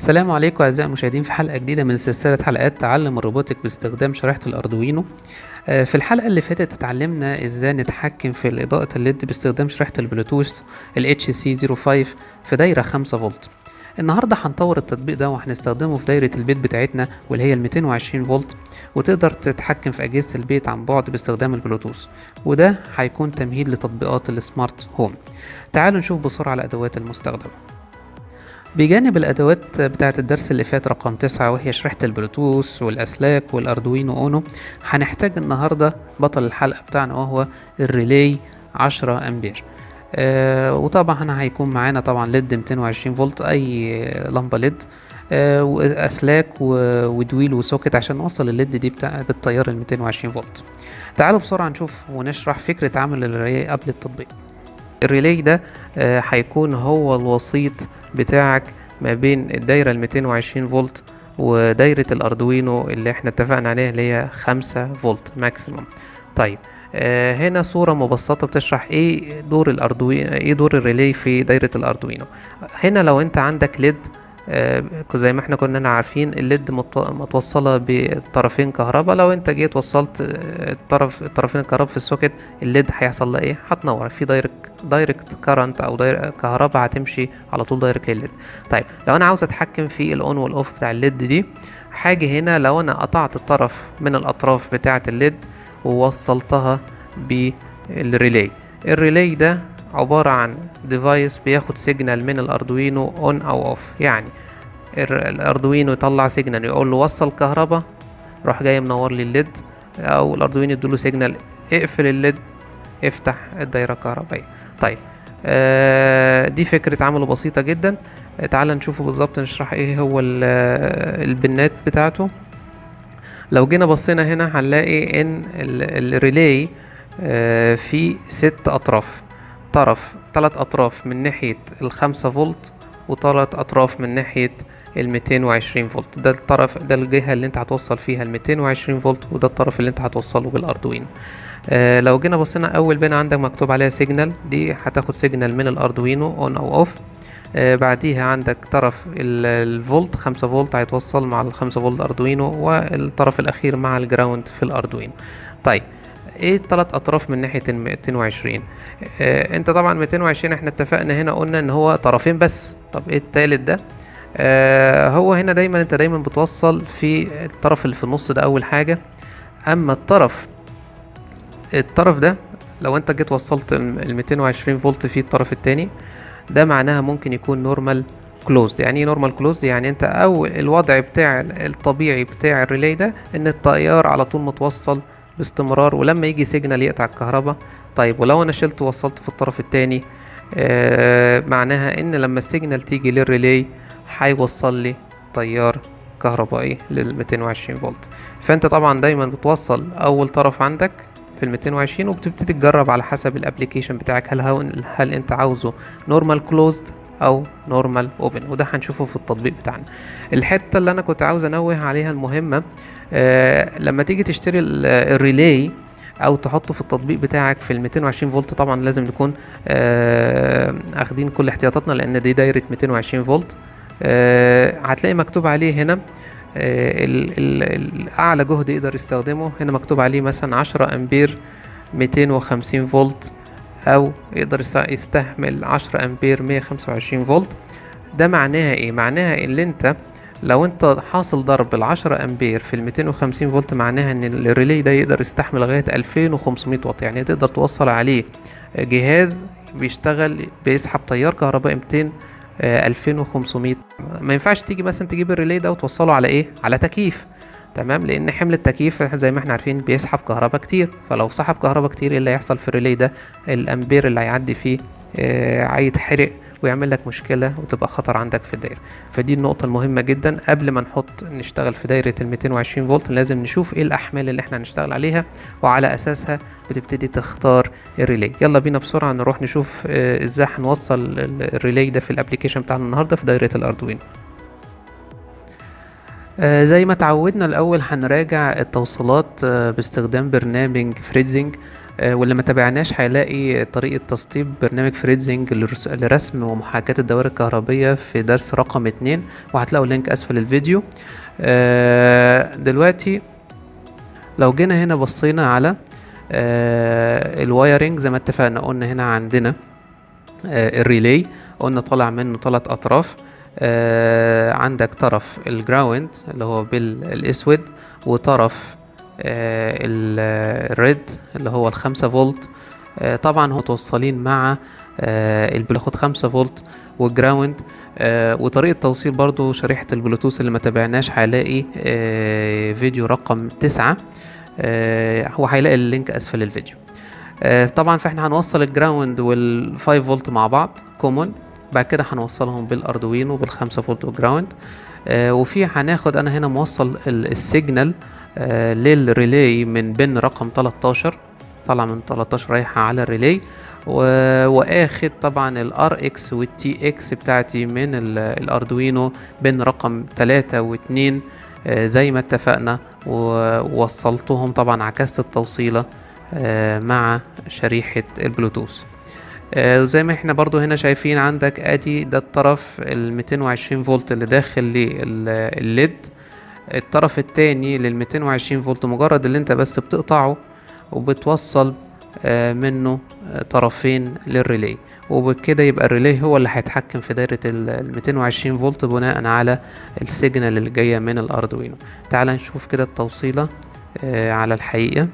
السلام عليكم أعزائي المشاهدين في حلقة جديدة من سلسلة حلقات تعلم الروبوتك باستخدام شريحة الأردوينو آه، في الحلقة اللي فاتت اتعلمنا ازاي نتحكم في الإضاءة الليد باستخدام شريحة البلوتوث ال HC05 في دايرة 5 فولت النهاردة هنطور التطبيق ده وهنستخدمه في دايرة البيت بتاعتنا واللي هي ال 220 فولت وتقدر تتحكم في أجهزة البيت عن بعد باستخدام البلوتوث وده هيكون تمهيد لتطبيقات السمارت هوم تعالوا نشوف بسرعة الأدوات المستخدمة بجانب الأدوات بتاعة الدرس اللي فات رقم تسعة وهي شريحة البلوتوث والأسلاك والأردوينو أونو هنحتاج النهاردة بطل الحلقة بتاعنا وهو الريلاي عشرة أمبير آه وطبعا هيكون معانا طبعا ليد 220 فولت أي لمبة ليد آه وأسلاك و- ودويل وسوكت عشان نوصل الليد دي بتاع بالتيار ال 220 فولت تعالوا بسرعة نشوف ونشرح فكرة عمل الريلاي قبل التطبيق الريلاي ده آه، هيكون هو الوسيط بتاعك ما بين الدايرة ال 220 فولت ودايرة الأردوينو اللي احنا اتفقنا عليها اللي هي 5 فولت ماكسيموم طيب آه هنا صورة مبسطة بتشرح ايه دور الأردوينو ايه دور الريلاي في دايرة الأردوينو هنا لو انت عندك ليد آه زي ما احنا كنا عارفين الليد مت- متوصلة بطرفين كهرباء لو انت جيت وصلت آه، الطرف الطرفين الكهرباء في السوكت الليد هيحصل لها ايه هتنور في دايركت دايركت كارنت او داير كهرباء هتمشي على طول دايركت للليد طيب لو انا عاوز اتحكم في الاون والاوف بتاع الليد دي حاجة هنا لو انا قطعت الطرف من الاطراف بتاعة الليد ووصلتها بالريلاي الريلاي ده عبارة عن ديفايس بياخد سيجنال من الاردوينو اون او اوف يعني الر- الاردوينو يطلع سيجنال يقول له وصل كهرباء راح جاي منور لي الليد او الاردوينو يديله سيجنال اقفل الليد افتح الدايرة الكهربائية طيب آه دي فكرة عمله بسيطة جدا آه، تعال نشوفه بالظبط نشرح ايه هو ال- آه، البنات بتاعته لو جينا بصينا هنا هنلاقي ان ال- الريلاي آه، فيه ست اطراف طرف تلات اطراف من ناحية الخمسة فولت وتلات اطراف من ناحية ال 220 فولت ده الطرف ده الجهة اللي انت هتوصل فيها ال 220 فولت وده الطرف اللي انت هتوصله بالاردوينو آه لو جينا بصينا اول بين عندك مكتوب عليها سيجنال دي هتاخد سيجنال من الاردوينو اون او اوف آه بعديها عندك طرف ال- الفولت خمسة فولت هيتوصل مع الخمسة فولت اردوينو والطرف الاخير مع الجراوند في الاردوينو طيب ايه الثلاث اطراف من ناحيه ال 220 آه انت طبعا 220 احنا اتفقنا هنا قلنا ان هو طرفين بس طب ايه التالت ده آه هو هنا دايما انت دايما بتوصل في الطرف اللي في النص ده اول حاجه اما الطرف الطرف ده لو انت جيت وصلت ال 220 فولت في الطرف التاني ده معناها ممكن يكون نورمال كلوزد يعني ايه نورمال كلوزد يعني انت او الوضع بتاع الطبيعي بتاع الريلاي ده ان التيار على طول متوصل باستمرار ولما يجي سيجنال يقطع الكهرباء طيب ولو انا شلت ووصلت في الطرف التاني آه معناها ان لما السيجنال تيجي للريلاي هيوصل لي تيار كهربائي لل 220 فولت فانت طبعا دايما بتوصل اول طرف عندك في ال 220 وبتبتدي تجرب على حسب الابليكيشن بتاعك هل هو هل انت عاوزه نورمال كلوزد او نورمال اوبن وده هنشوفه في التطبيق بتاعنا الحته اللي انا كنت عاوز انوه عليها المهمه آه لما تيجي تشتري ال- الريلاي او تحطه في التطبيق بتاعك في ال 220 فولت طبعا لازم نكون آه اخدين كل احتياطاتنا لان دي دايره 220 فولت آه هتلاقي مكتوب عليه هنا آه، ال- ال- الأعلى جهد يقدر يستخدمه هنا مكتوب عليه مثلا 10 أمبير 250 فولت أو يقدر يست- يستحمل 10 أمبير 125 فولت ده معناها إيه؟ معناها إن أنت لو أنت حاصل ضرب ال 10 أمبير في ال 250 فولت معناها إن الريلي ده يقدر يستحمل لغاية 2500 واط يعني تقدر توصل عليه جهاز بيشتغل بيسحب تيار كهربائي 200 آه، 2500 ما ينفعش تيجي مثلا تجيب الريلي ده وتوصله على ايه على تكييف تمام لان حمل التكييف زي ما احنا عارفين بيسحب كهرباء كتير فلو سحب كهرباء كتير ايه اللي هيحصل في الريلي ده الامبير اللي هيعدي فيه آه، هيتحرق ويعمل لك مشكلة وتبقى خطر عندك في الدايرة فدي النقطة المهمة جدا قبل ما نحط نشتغل في دايرة ال 220 فولت لازم نشوف ايه الأحمال اللي احنا هنشتغل عليها وعلى أساسها بتبتدي تختار الريلي يلا بينا بسرعة نروح نشوف آه، ازاي هنوصل ال- الريلي ده في الابليكيشن بتاعنا النهاردة في دايرة الأردوينو آه، زي ما تعودنا الأول هنراجع التوصيلات آه، باستخدام برنامج فريدزنج آه، واللي ما تابعناش هيلاقي طريقة تسطيب برنامج فريدزنج لرس- لرسم ومحاكاة الدوائر الكهربية في درس رقم اتنين وهتلاقوا اللينك أسفل الفيديو آه، دلوقتي لو جينا هنا بصينا على آه، الوايرنج زي ما اتفقنا قلنا هنا عندنا آه، الريلي قلنا طالع منه ثلاث اطراف آه، عندك طرف الجراوند اللي هو بالاسود وطرف آه، ال- الريد اللي هو الخمسة فولت آه، طبعا هو متوصلين مع آه، اللي بياخد خمسة فولت والجراوند آه، وطريقة توصيل برضو شريحة البلوتوث اللي ما تابعناش هيلاقي آه، فيديو رقم تسعة آه، هو هيلاقي اللينك اسفل الفيديو آه، طبعا فاحنا هنوصل الجراوند وال5 فولت مع بعض كومون بعد كده هنوصلهم بالاردوينو بالخمسة فولت والجراوند آه، وفي هناخد انا هنا موصل ال- السيجنال آه، للريلي من بن رقم 13 طالع من 13 رايحة على الريلي و- واخد طبعا الار اكس والتي اكس بتاعتي من ال- الاردوينو بن رقم 3 و2 زي ما اتفقنا ووصلتهم طبعا عكست التوصيلة آه، مع شريحة البلوتوث آه، زي ما احنا برضو هنا شايفين عندك ادي ده الطرف ال 220 فولت اللي داخل للليد الطرف التاني لل 220 فولت مجرد اللي انت بس بتقطعه وبتوصل آه، منه آه، طرفين للريلي وبكده يبقى الريلي هو اللي هيتحكم في دايرة ال 220 فولت بناء على السيجنال اللي جاية من الاردوينو تعال نشوف كده التوصيلة آه، على الحقيقة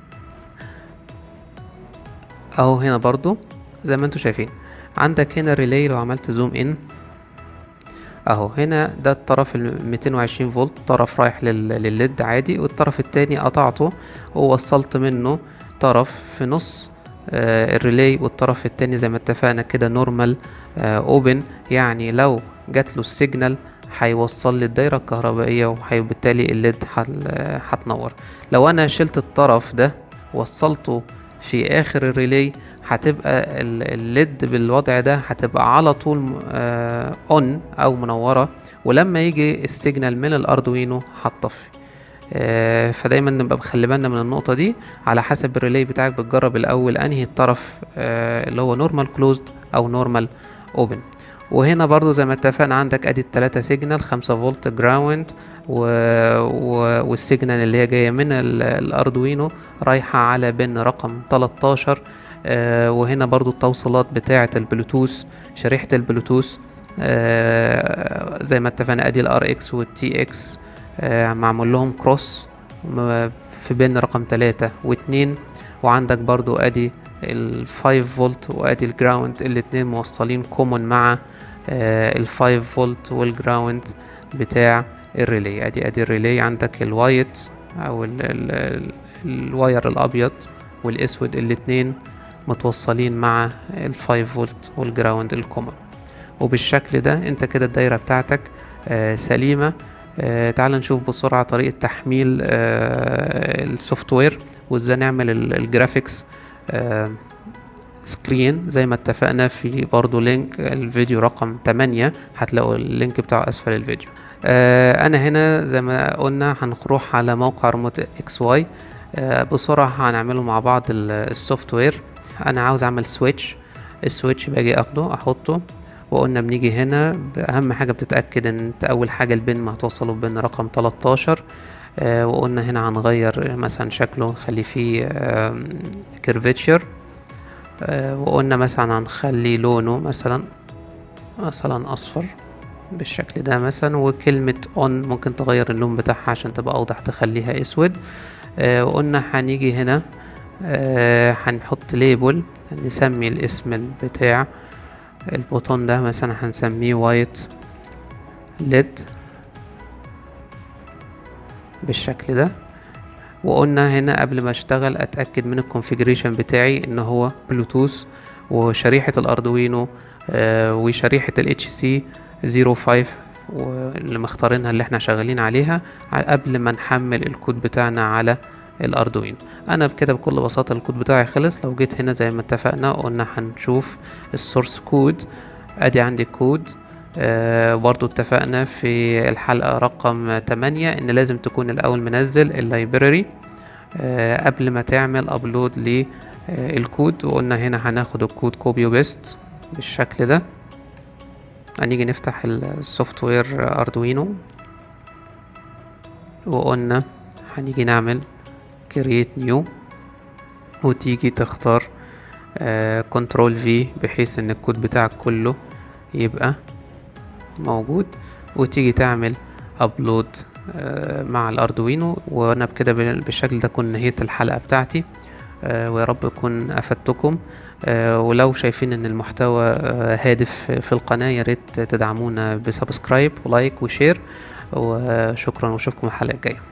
اهو هنا برضو زي ما انتوا شايفين عندك هنا ريلي لو عملت زوم ان اهو هنا ده الطرف ال 220 فولت طرف رايح لل- للليد عادي والطرف التاني قطعته ووصلت منه طرف في نص آه الريلي والطرف التاني زي ما اتفقنا كده نورمال اوبن يعني لو جات له السيجنال هيوصل لي الدايره الكهربائيه وبالتالي الليد هل- هتنور لو انا شلت الطرف ده وصلته في اخر الريلي هتبقى ال- الليد بالوضع ده هتبقى على طول اون او منوره ولما يجي السيجنال من الاردوينو هتطفي آه، فدايما نبقى مخلي بالنا من النقطة دي على حسب الريلي بتاعك بتجرب الأول أنهي الطرف آه، اللي هو نورمال كلوزد أو نورمال اوبن وهنا برضو زي ما اتفقنا عندك ادي التلاتة سيجنال خمسة فولت جراوند و... و... والسيجنال اللي هي جاية من ال- الاردوينو رايحة على بن رقم 13 آه وهنا برضو التوصيلات بتاعة البلوتوث شريحة البلوتوث آه زي ما اتفقنا ادي الار اكس والتي اكس آه معمول لهم كروس م- في بين رقم تلاتة واتنين وعندك برضو ادي الفايف فولت وادي الجراوند الاتنين موصلين كومون مع آه الفايف فولت والجراوند بتاع الريلي ادي ادي الريلي عندك الوايت او ال ال ال الواير الابيض والاسود الاتنين متوصلين مع الفايف فولت والجراوند الكومون وبالشكل ده انت كده الدايرة بتاعتك آه سليمة آه تعال نشوف بسرعة طريقة تحميل آه السوفت وير وازاي نعمل ال- الجرافيكس آه سكرين زي ما اتفقنا في برضو لينك الفيديو رقم 8 هتلاقوا اللينك بتاعه اسفل الفيديو آه انا هنا زي ما قلنا هنروح على موقع ريموت اكس واي آه بسرعة هنعمله مع بعض ال- السوفت وير انا عاوز اعمل سويتش السويتش باجي اخده احطه وقلنا بنيجي هنا اهم حاجة بتتأكد ان انت اول حاجة البن ما هتوصله بن رقم 13 آه وقلنا هنا هنغير مثلا شكله نخلي فيه كيرفيتشر آه وقلنا مثلا هنخلي لونه مثلا مثلا اصفر بالشكل ده مثلا وكلمة اون ممكن تغير اللون بتاعها عشان تبقى اوضح تخليها اسود آه وقلنا هنيجي هنا آه هنحط ليبل نسمي الاسم بتاع البوتون ده مثلا هنسميه وايت ليد بالشكل ده وقلنا هنا قبل ما اشتغل اتاكد من الكونفيجريشن بتاعي ان هو بلوتوث وشريحه الاردوينو آه وشريحه الاتش سي 05 واللي مختارينها اللي احنا شغالين عليها ع- قبل ما نحمل الكود بتاعنا على الاردوينو انا بكده بكل بساطه الكود بتاعي خلص لو جيت هنا زي ما اتفقنا قلنا هنشوف السورس كود ادي عندي كود آه برضو اتفقنا في الحلقة رقم 8 ان لازم تكون الاول منزل اللايبراري آه قبل ما تعمل ابلود آه، الكود وقلنا هنا هناخد الكود كوبي وبيست بالشكل ده هنيجي نفتح السوفت وير اردوينو وقلنا هنيجي نعمل create new وتيجي تختار كنترول في بحيث ان الكود بتاعك كله يبقى موجود وتيجي تعمل ابلود مع الاردوينو وانا بكده بال- بالشكل ده كون نهيت الحلقة بتاعتي آه، ويا رب اكون افدتكم آه، ولو شايفين ان المحتوى آه، هادف في القناة يا ريت تدعمونا بسبسكرايب ولايك وشير وشكرا واشوفكم الحلقة الجاية